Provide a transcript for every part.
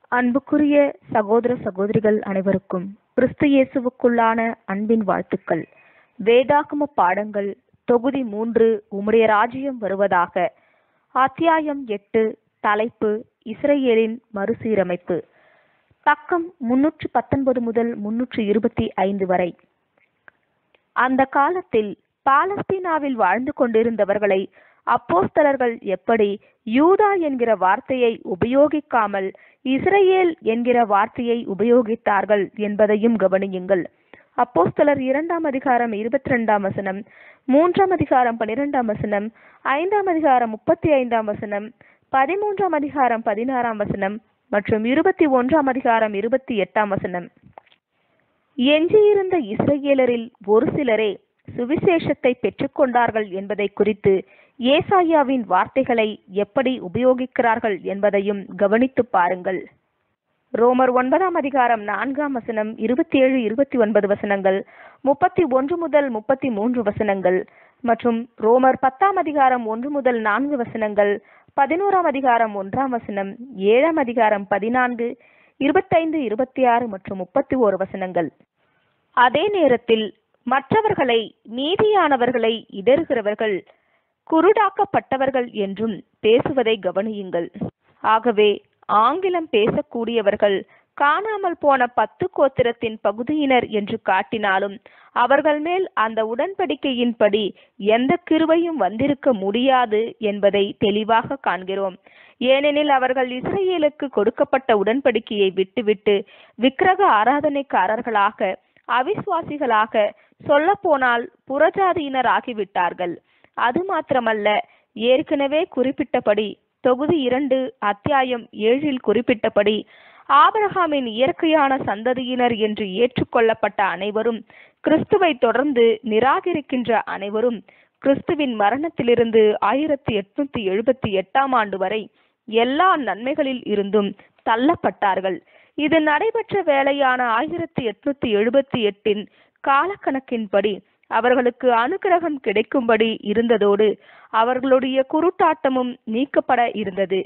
அன்புக்குரிய சகோதர சகோதரிகள் அனைவருக்கும் கிறிஸ்து இயேசுவுக்குள்ளான அன்பின் வாழ்த்துக்கள் வேதாகம பாடங்கள் தொகுதி மூன்று உம்முடைய ராஜ்யம் வருவதாக அத்தியாயம் எட்டு தலைப்பு இஸ்ரேலின் மறுசீரமைப்பு பக்கம் முன்னூற்று பத்தொன்பது முதல் முன்னூற்று இருபத்தி ஐந்து வரை அந்த காலத்தில் பாலஸ்தீனாவில் வாழ்ந்து கொண்டிருந்தவர்களை அப்போஸ்தலர்கள் எப்படி யூதா என்கிற வார்த்தையை உபயோகிக்காமல் இஸ்ரேல் என்கிற வார்த்தையை உபயோகித்தார்கள் என்பதையும் கவனியுங்கள் அப்போஸ்தலர் இரண்டாம் அதிகாரம் இருபத்தி ரெண்டாம் வசனம் மூன்றாம் அதிகாரம் பனிரெண்டாம் வசனம் ஐந்தாம் அதிகாரம் முப்பத்தி ஐந்தாம் வசனம் பதிமூன்றாம் அதிகாரம் பதினாறாம் வசனம் மற்றும் இருபத்தி ஒன்றாம் அதிகாரம் இருபத்தி எட்டாம் வசனம் எஞ்சியிருந்த இஸ்ரேலரில் ஒரு சிலரே சுவிசேஷத்தை பெற்றுக்கொண்டார்கள் என்பதை குறித்து ஏசாயாவின் வார்த்தைகளை எப்படி உபயோகிக்கிறார்கள் என்பதையும் கவனித்து பாருங்கள் ரோமர் ஒன்பதாம் அதிகாரம் நான்காம் வசனம் இருபத்தி ஏழு இருபத்தி ஒன்பது வசனங்கள் முப்பத்தி ஒன்று முதல் முப்பத்தி மூன்று வசனங்கள் மற்றும் ரோமர் பத்தாம் அதிகாரம் ஒன்று முதல் நான்கு வசனங்கள் பதினோராம் அதிகாரம் ஒன்றாம் வசனம் ஏழாம் அதிகாரம் பதினான்கு இருபத்தைந்து இருபத்தி ஆறு மற்றும் முப்பத்தி ஓரு வசனங்கள் அதே நேரத்தில் மற்றவர்களை நீதியானவர்களை இடறுகிறவர்கள் குருடாக்கப்பட்டவர்கள் என்றும் பேசுவதை கவனியுங்கள் ஆகவே ஆங்கிலம் பேசக்கூடியவர்கள் காணாமல் போன பத்து கோத்திரத்தின் பகுதியினர் என்று காட்டினாலும் அவர்கள் மேல் அந்த உடன்படிக்கையின்படி எந்த கிருவையும் வந்திருக்க முடியாது என்பதை தெளிவாக காண்கிறோம் ஏனெனில் அவர்கள் இஸ்ரேலுக்கு கொடுக்கப்பட்ட உடன்படிக்கையை விட்டுவிட்டு விக்கிரக ஆராதனைக்காரர்களாக அவிசுவாசிகளாக சொல்ல போனால் புறஜாதியினர் ஆகிவிட்டார்கள் அது மாத்திரமல்ல ஏற்கனவே குறிப்பிட்டபடி தொகுதி இரண்டு அத்தியாயம் ஏழில் குறிப்பிட்டபடி ஆபரகாமின் இயற்கையான சந்ததியினர் என்று ஏற்றுக்கொள்ளப்பட்ட அனைவரும் கிறிஸ்துவை தொடர்ந்து நிராகரிக்கின்ற அனைவரும் கிறிஸ்துவின் மரணத்திலிருந்து ஆயிரத்தி எட்நூத்தி எழுபத்தி எட்டாம் ஆண்டு வரை எல்லா நன்மைகளில் இருந்தும் தள்ளப்பட்டார்கள் இது நடைபெற்ற வேலையான ஆயிரத்தி எட்நூத்தி எழுபத்தி எட்டின் காலக்கணக்கின்படி அவர்களுக்கு அனுகிரகம் கிடைக்கும்படி இருந்ததோடு அவர்களுடைய குருட்டாட்டமும் நீக்கப்பட இருந்தது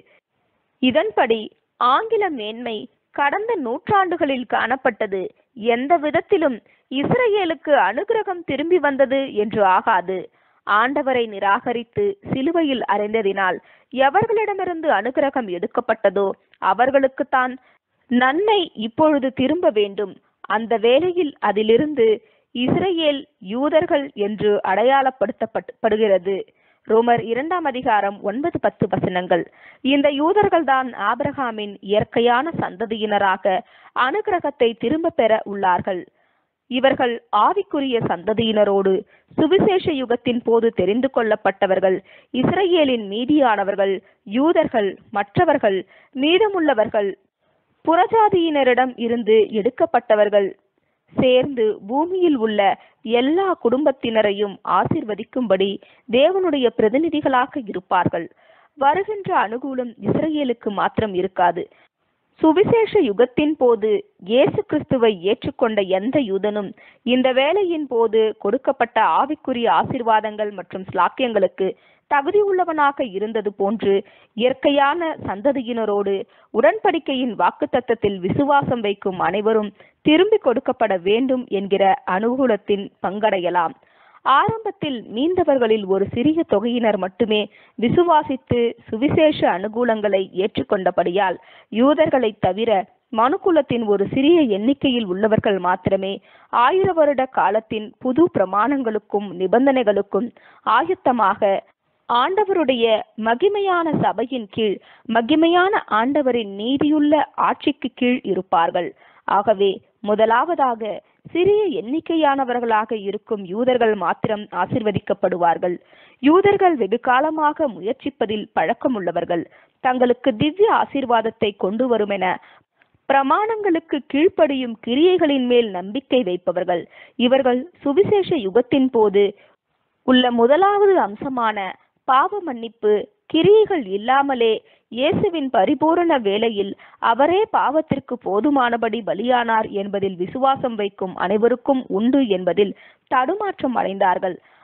இதன்படி ஆங்கில மேன்மை கடந்த நூற்றாண்டுகளில் காணப்பட்டது எந்த விதத்திலும் இஸ்ரேலுக்கு அனுகிரகம் திரும்பி வந்தது என்று ஆகாது ஆண்டவரை நிராகரித்து சிலுவையில் அறைந்ததினால் எவர்களிடமிருந்து அனுகிரகம் எடுக்கப்பட்டதோ அவர்களுக்குத்தான் நன்மை இப்பொழுது திரும்ப வேண்டும் அந்த வேளையில் அதிலிருந்து இஸ்ரேல் யூதர்கள் என்று அடையாளப்படுத்தப்படுகிறது ரோமர் இரண்டாம் அதிகாரம் ஒன்பது பத்து வசனங்கள் இந்த யூதர்கள் தான் ஆபிரகாமின் இயற்கையான சந்ததியினராக அனுகிரகத்தை திரும்ப பெற உள்ளார்கள் இவர்கள் ஆவிக்குரிய சந்ததியினரோடு சுவிசேஷ யுகத்தின் போது தெரிந்து கொள்ளப்பட்டவர்கள் இஸ்ரேலின் மீதியானவர்கள் யூதர்கள் மற்றவர்கள் மீதமுள்ளவர்கள் புறஜாதியினரிடம் இருந்து எடுக்கப்பட்டவர்கள் சேர்ந்து பூமியில் உள்ள எல்லா குடும்பத்தினரையும் ஆசிர்வதிக்கும்படி தேவனுடைய பிரதிநிதிகளாக இருப்பார்கள் வருகின்ற அனுகூலம் இஸ்ரேலுக்கு மாத்திரம் இருக்காது சுவிசேஷ யுகத்தின் போது இயேசு கிறிஸ்துவை ஏற்றுக்கொண்ட எந்த யூதனும் இந்த வேலையின் போது கொடுக்கப்பட்ட ஆவிக்குரிய ஆசிர்வாதங்கள் மற்றும் ஸ்லாக்கியங்களுக்கு தகுதி உள்ளவனாக இருந்தது போன்று இயற்கையான சந்ததியினரோடு உடன்படிக்கையின் வாக்குத்தத்தத்தில் விசுவாசம் வைக்கும் அனைவரும் திரும்பி கொடுக்கப்பட வேண்டும் என்கிற அனுகூலத்தின் பங்கடையலாம் ஆரம்பத்தில் மீந்தவர்களில் ஒரு சிறிய தொகையினர் மட்டுமே விசுவாசித்து சுவிசேஷ அனுகூலங்களை ஏற்றுக்கொண்டபடியால் யூதர்களை தவிர மனுக்குலத்தின் ஒரு சிறிய எண்ணிக்கையில் உள்ளவர்கள் மாத்திரமே ஆயிர வருட காலத்தின் புது பிரமாணங்களுக்கும் நிபந்தனைகளுக்கும் ஆயுத்தமாக ஆண்டவருடைய மகிமையான சபையின் கீழ் மகிமையான ஆண்டவரின் நீதியுள்ள ஆட்சிக்கு கீழ் இருப்பார்கள் ஆகவே முதலாவதாக சிறிய எண்ணிக்கையானவர்களாக இருக்கும் யூதர்கள் மாத்திரம் ஆசிர்வதிக்கப்படுவார்கள் யூதர்கள் வெகு காலமாக முயற்சிப்பதில் பழக்கமுள்ளவர்கள் தங்களுக்கு திவ்ய ஆசீர்வாதத்தை கொண்டு வருமென பிரமாணங்களுக்கு கீழ்ப்படியும் கிரியைகளின் மேல் நம்பிக்கை வைப்பவர்கள் இவர்கள் சுவிசேஷ யுகத்தின் போது உள்ள முதலாவது அம்சமான பாவ மன்னிப்பு கிரியைகள் இல்லாமலே இயேசுவின் பரிபூரண வேளையில் அவரே பாவத்திற்கு போதுமானபடி பலியானார் என்பதில் விசுவாசம் வைக்கும் அனைவருக்கும் உண்டு என்பதில் தடுமாற்றம் அடைந்தார்கள்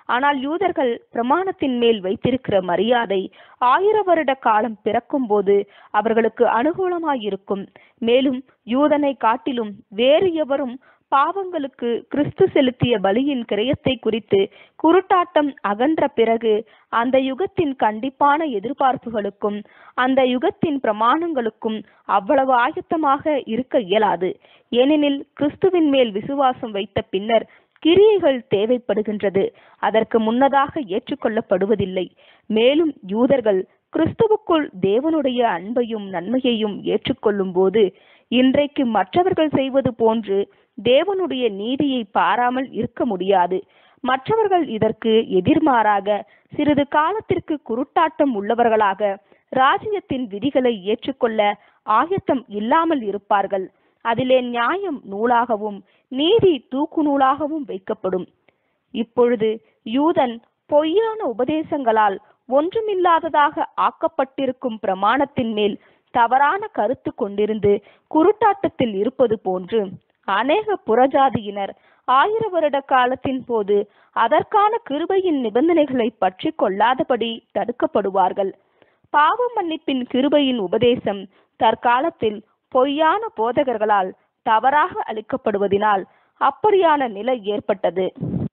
ஆனால் யூதர்கள் பிரமாணத்தின் மேல் வைத்திருக்கிற மரியாதை ஆயிர வருட காலம் பிறக்கும் போது அவர்களுக்கு அனுகூலமாயிருக்கும் மேலும் யூதனை காட்டிலும் வேறு எவரும் பாவங்களுக்கு கிறிஸ்து செலுத்திய பலியின் கிரயத்தை குறித்து குருட்டாட்டம் அகன்ற பிறகு அந்த யுகத்தின் கண்டிப்பான எதிர்பார்ப்புகளுக்கும் அந்த யுகத்தின் பிரமாணங்களுக்கும் அவ்வளவு ஆயத்தமாக இருக்க இயலாது ஏனெனில் கிறிஸ்துவின் மேல் விசுவாசம் வைத்த பின்னர் கிரியைகள் தேவைப்படுகின்றது அதற்கு முன்னதாக ஏற்றுக்கொள்ளப்படுவதில்லை மேலும் யூதர்கள் கிறிஸ்துவுக்குள் தேவனுடைய அன்பையும் நன்மையையும் ஏற்றுக்கொள்ளும் போது இன்றைக்கு மற்றவர்கள் செய்வது போன்று தேவனுடைய நீதியை பாராமல் இருக்க முடியாது மற்றவர்கள் இதற்கு எதிர்மாறாக சிறிது காலத்திற்கு குருட்டாட்டம் உள்ளவர்களாக ராஜ்யத்தின் விதிகளை ஏற்றுக்கொள்ள ஆயத்தம் இல்லாமல் இருப்பார்கள் அதிலே நியாயம் நூலாகவும் நீதி தூக்கு நூலாகவும் வைக்கப்படும் இப்பொழுது யூதன் பொய்யான உபதேசங்களால் ஒன்றுமில்லாததாக ஆக்கப்பட்டிருக்கும் பிரமாணத்தின் மேல் தவறான கருத்து கொண்டிருந்து குருட்டாட்டத்தில் இருப்பது போன்று அநேக புறஜாதியினர் ஆயிர வருட காலத்தின் போது அதற்கான கிருபையின் நிபந்தனைகளை பற்றி கொள்ளாதபடி தடுக்கப்படுவார்கள் பாவ மன்னிப்பின் கிருபையின் உபதேசம் தற்காலத்தில் பொய்யான போதகர்களால் தவறாக அளிக்கப்படுவதினால் அப்படியான நிலை ஏற்பட்டது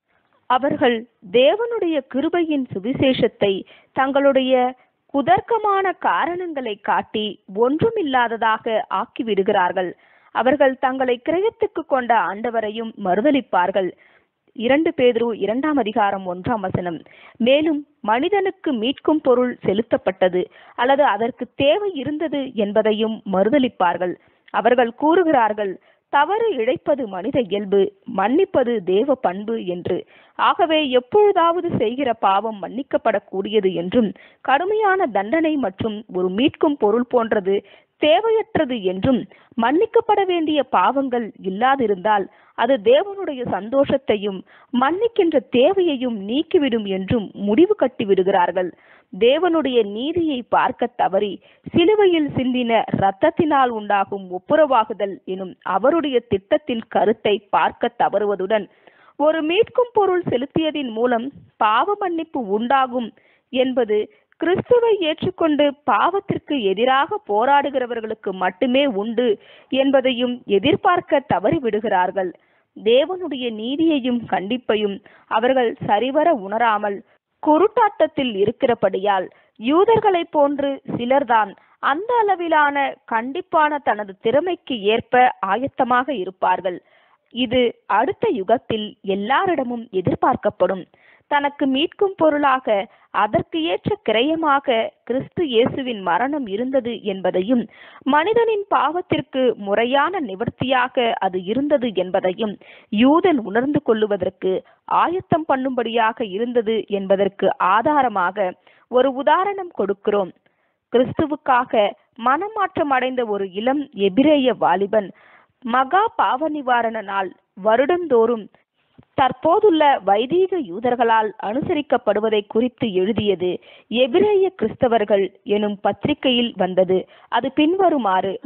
அவர்கள் தேவனுடைய கிருபையின் சுவிசேஷத்தை தங்களுடைய குதர்க்கமான காரணங்களை காட்டி ஒன்றுமில்லாததாக ஆக்கிவிடுகிறார்கள் அவர்கள் தங்களை கிரயத்துக்கு கொண்ட ஆண்டவரையும் மறுதலிப்பார்கள் இரண்டு பேதுரு இரண்டாம் அதிகாரம் ஒன்றாம் வசனம் மேலும் மனிதனுக்கு மீட்கும் பொருள் செலுத்தப்பட்டது அல்லது அதற்கு தேவை இருந்தது என்பதையும் மறுதலிப்பார்கள் அவர்கள் கூறுகிறார்கள் தவறு இழைப்பது மனித இயல்பு மன்னிப்பது தேவ பண்பு என்று ஆகவே எப்பொழுதாவது செய்கிற பாவம் மன்னிக்கப்படக்கூடியது என்றும் கடுமையான தண்டனை மற்றும் ஒரு மீட்கும் பொருள் போன்றது தேவையற்றது என்றும் மன்னிக்கப்பட வேண்டிய பாவங்கள் இல்லாதிருந்தால் அது தேவனுடைய சந்தோஷத்தையும் மன்னிக்கின்ற தேவையையும் நீக்கிவிடும் என்றும் முடிவு கட்டிவிடுகிறார்கள் தேவனுடைய நீதியை பார்க்க தவறி சிலுவையில் சிந்தின இரத்தத்தினால் உண்டாகும் ஒப்புரவாகுதல் எனும் அவருடைய திட்டத்தின் கருத்தை பார்க்க தவறுவதுடன் ஒரு மீட்கும் பொருள் செலுத்தியதின் மூலம் பாவ மன்னிப்பு உண்டாகும் என்பது கிறிஸ்துவை ஏற்றுக்கொண்டு பாவத்திற்கு எதிராக போராடுகிறவர்களுக்கு மட்டுமே உண்டு என்பதையும் எதிர்பார்க்க தவறிவிடுகிறார்கள் தேவனுடைய நீதியையும் கண்டிப்பையும் அவர்கள் சரிவர உணராமல் குருட்டாட்டத்தில் இருக்கிறபடியால் யூதர்களைப் போன்று சிலர்தான் அந்த அளவிலான கண்டிப்பான தனது திறமைக்கு ஏற்ப ஆயத்தமாக இருப்பார்கள் இது அடுத்த யுகத்தில் எல்லாரிடமும் எதிர்பார்க்கப்படும் தனக்கு மீட்கும் பொருளாக அதற்கு ஏற்ற கிரயமாக கிறிஸ்து இயேசுவின் மரணம் இருந்தது என்பதையும் மனிதனின் பாவத்திற்கு முறையான நிவர்த்தியாக அது இருந்தது என்பதையும் யூதன் உணர்ந்து கொள்ளுவதற்கு ஆயத்தம் பண்ணும்படியாக இருந்தது என்பதற்கு ஆதாரமாக ஒரு உதாரணம் கொடுக்கிறோம் கிறிஸ்துவுக்காக மனமாற்றம் அடைந்த ஒரு இளம் எபிரேய வாலிபன் மகா பாவ நிவாரண நாள் வருடந்தோறும் தற்போதுள்ள வைதீக யூதர்களால் அனுசரிக்கப்படுவதை குறித்து எழுதியது எபிரேய கிறிஸ்தவர்கள் எனும் பத்திரிகையில் வந்தது அது பின்வருமாறு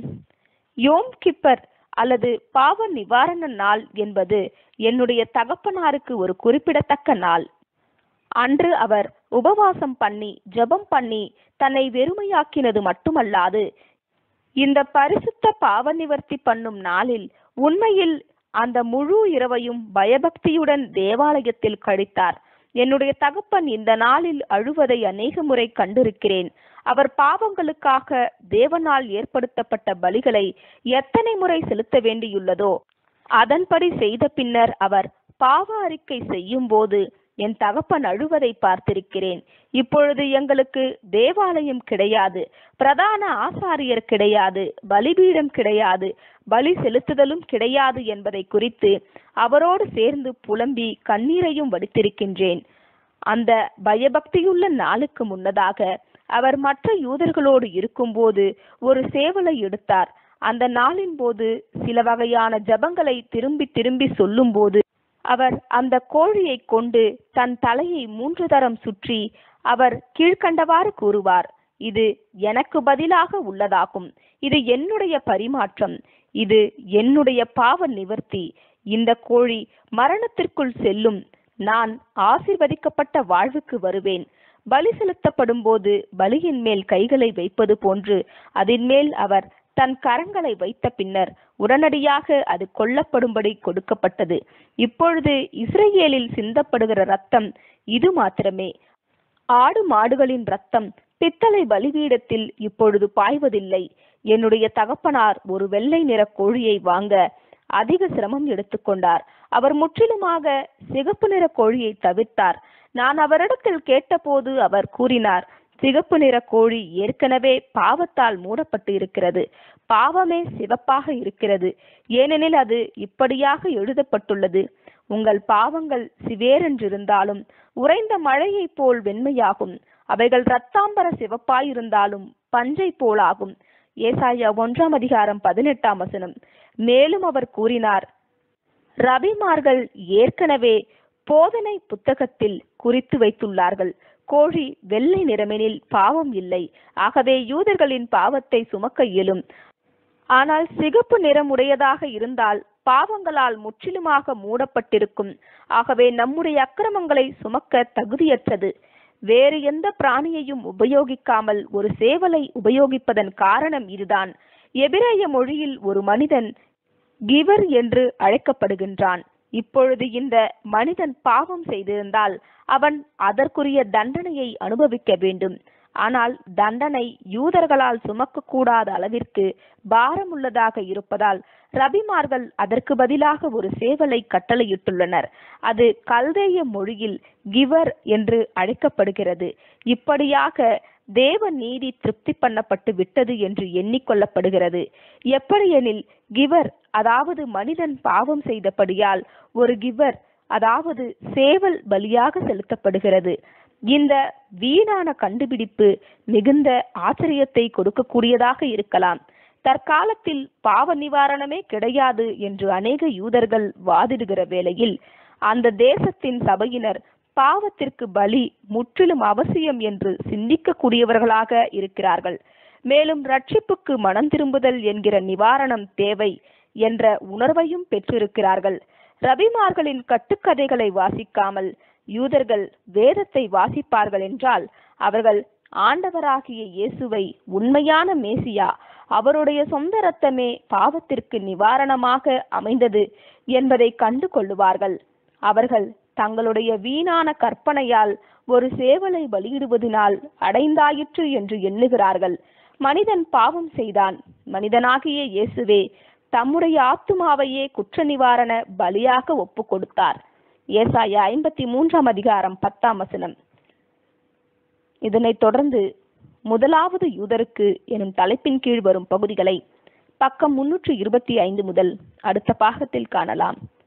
யோம் கிப்பர் அல்லது பாவ நிவாரண நாள் என்பது என்னுடைய தகப்பனாருக்கு ஒரு குறிப்பிடத்தக்க நாள் அன்று அவர் உபவாசம் பண்ணி ஜெபம் பண்ணி தன்னை வெறுமையாக்கினது மட்டுமல்லாது இந்த பரிசுத்த பாவ நிவர்த்தி பண்ணும் நாளில் உண்மையில் அந்த முழு இரவையும் பயபக்தியுடன் தேவாலயத்தில் கழித்தார் என்னுடைய தகப்பன் இந்த நாளில் அழுவதை அநேக முறை கண்டிருக்கிறேன் அவர் பாவங்களுக்காக தேவனால் ஏற்படுத்தப்பட்ட பலிகளை எத்தனை முறை செலுத்த வேண்டியுள்ளதோ அதன்படி செய்த பின்னர் அவர் பாவ அறிக்கை செய்யும் போது என் தகப்பன் அழுவதை பார்த்திருக்கிறேன் இப்பொழுது எங்களுக்கு தேவாலயம் கிடையாது பிரதான ஆசாரியர் கிடையாது பலிபீடம் கிடையாது பலி செலுத்துதலும் கிடையாது என்பதை குறித்து அவரோடு சேர்ந்து புலம்பி கண்ணீரையும் வடித்திருக்கின்றேன் அந்த பயபக்தியுள்ள நாளுக்கு முன்னதாக அவர் மற்ற யூதர்களோடு இருக்கும்போது ஒரு சேவலை எடுத்தார் அந்த நாளின் போது சில வகையான ஜபங்களை திரும்பி திரும்பி சொல்லும்போது அவர் அந்த கோழியை கொண்டு தன் தலையை மூன்று தரம் சுற்றி அவர் கீழ்க்கண்டவாறு கூறுவார் இது எனக்கு பதிலாக உள்ளதாகும் இது என்னுடைய பரிமாற்றம் இது என்னுடைய பாவ நிவர்த்தி இந்த கோழி மரணத்திற்குள் செல்லும் நான் ஆசிர்வதிக்கப்பட்ட வாழ்வுக்கு வருவேன் பலி செலுத்தப்படும் போது பலியின் மேல் கைகளை வைப்பது போன்று அதன் மேல் அவர் தன் கரங்களை வைத்த பின்னர் உடனடியாக அது கொல்லப்படும்படி கொடுக்கப்பட்டது இப்பொழுது இஸ்ரேலில் சிந்தப்படுகிற ரத்தம் இது மாத்திரமே ஆடு மாடுகளின் ரத்தம் பித்தளை பலிபீடத்தில் இப்பொழுது பாய்வதில்லை என்னுடைய தகப்பனார் ஒரு வெள்ளை நிற கோழியை வாங்க அதிக சிரமம் எடுத்துக்கொண்டார் அவர் முற்றிலுமாக சிகப்பு நிற கோழியை தவிர்த்தார் நான் அவரிடத்தில் கேட்டபோது அவர் கூறினார் சிகப்பு நிற கோழி ஏற்கனவே பாவத்தால் மூடப்பட்டு இருக்கிறது பாவமே சிவப்பாக இருக்கிறது ஏனெனில் அது இப்படியாக எழுதப்பட்டுள்ளது உங்கள் பாவங்கள் சிவேரென்றிருந்தாலும் உறைந்த மழையைப் போல் வெண்மையாகும் அவைகள் இரத்தாம்பர சிவப்பாயிருந்தாலும் பஞ்சை போலாகும் ஏசாயா ஒன்றாம் அதிகாரம் பதினெட்டாம் வசனம் மேலும் அவர் கூறினார் ரபிமார்கள் ஏற்கனவே போதனை புத்தகத்தில் குறித்து வைத்துள்ளார்கள் கோழி வெள்ளை நிறமெனில் பாவம் இல்லை ஆகவே யூதர்களின் பாவத்தை சுமக்க இயலும் ஆனால் சிகப்பு நிறமுடையதாக இருந்தால் பாவங்களால் முற்றிலுமாக மூடப்பட்டிருக்கும் ஆகவே நம்முடைய அக்கிரமங்களை சுமக்க தகுதியற்றது வேறு எந்த பிராணியையும் உபயோகிக்காமல் ஒரு சேவலை உபயோகிப்பதன் காரணம் இதுதான் எபிரேய மொழியில் ஒரு மனிதன் கிவர் என்று அழைக்கப்படுகின்றான் இப்பொழுது இந்த மனிதன் பாவம் செய்திருந்தால் அவன் அதற்குரிய தண்டனையை அனுபவிக்க வேண்டும் ஆனால் தண்டனை யூதர்களால் சுமக்கக்கூடாத அளவிற்கு பாரமுள்ளதாக இருப்பதால் ரபிமார்கள் அதற்கு பதிலாக ஒரு சேவலை கட்டளையிட்டுள்ளனர் அது கல்தேய மொழியில் கிவர் என்று அழைக்கப்படுகிறது இப்படியாக தேவ நீதி திருப்தி பண்ணப்பட்டு விட்டது என்று எண்ணிக்கொள்ளப்படுகிறது எப்படியெனில் கிவர் அதாவது மனிதன் பாவம் செய்தபடியால் ஒரு கிவர் அதாவது சேவல் பலியாக செலுத்தப்படுகிறது இந்த வீணான கண்டுபிடிப்பு மிகுந்த ஆச்சரியத்தை கொடுக்கக்கூடியதாக இருக்கலாம் தற்காலத்தில் பாவ நிவாரணமே கிடையாது என்று அநேக யூதர்கள் வாதிடுகிற வேளையில் அந்த தேசத்தின் சபையினர் பாவத்திற்கு பலி முற்றிலும் அவசியம் என்று சிந்திக்கக்கூடியவர்களாக இருக்கிறார்கள் மேலும் ரட்சிப்புக்கு மனம் திரும்புதல் என்கிற நிவாரணம் தேவை என்ற உணர்வையும் பெற்றிருக்கிறார்கள் ரபிமார்களின் கட்டுக்கதைகளை வாசிக்காமல் யூதர்கள் வேதத்தை வாசிப்பார்கள் என்றால் அவர்கள் ஆண்டவராகிய இயேசுவை உண்மையான மேசியா அவருடைய சொந்த ரத்தமே பாவத்திற்கு நிவாரணமாக அமைந்தது என்பதை கண்டு கொள்ளுவார்கள் அவர்கள் தங்களுடைய வீணான கற்பனையால் ஒரு சேவலை பலியிடுவதனால் அடைந்தாயிற்று என்று எண்ணுகிறார்கள் மனிதன் பாவம் செய்தான் மனிதனாகிய இயேசுவே தம்முடைய ஆத்துமாவையே குற்ற நிவாரண பலியாக ஒப்பு கொடுத்தார் ஏசாயா ஐம்பத்தி மூன்றாம் அதிகாரம் பத்தாம் வசனம் இதனைத் தொடர்ந்து முதலாவது யூதருக்கு எனும் தலைப்பின் கீழ் வரும் பகுதிகளை பக்கம் முன்னூற்று இருபத்தி ஐந்து முதல் அடுத்த பாகத்தில் காணலாம்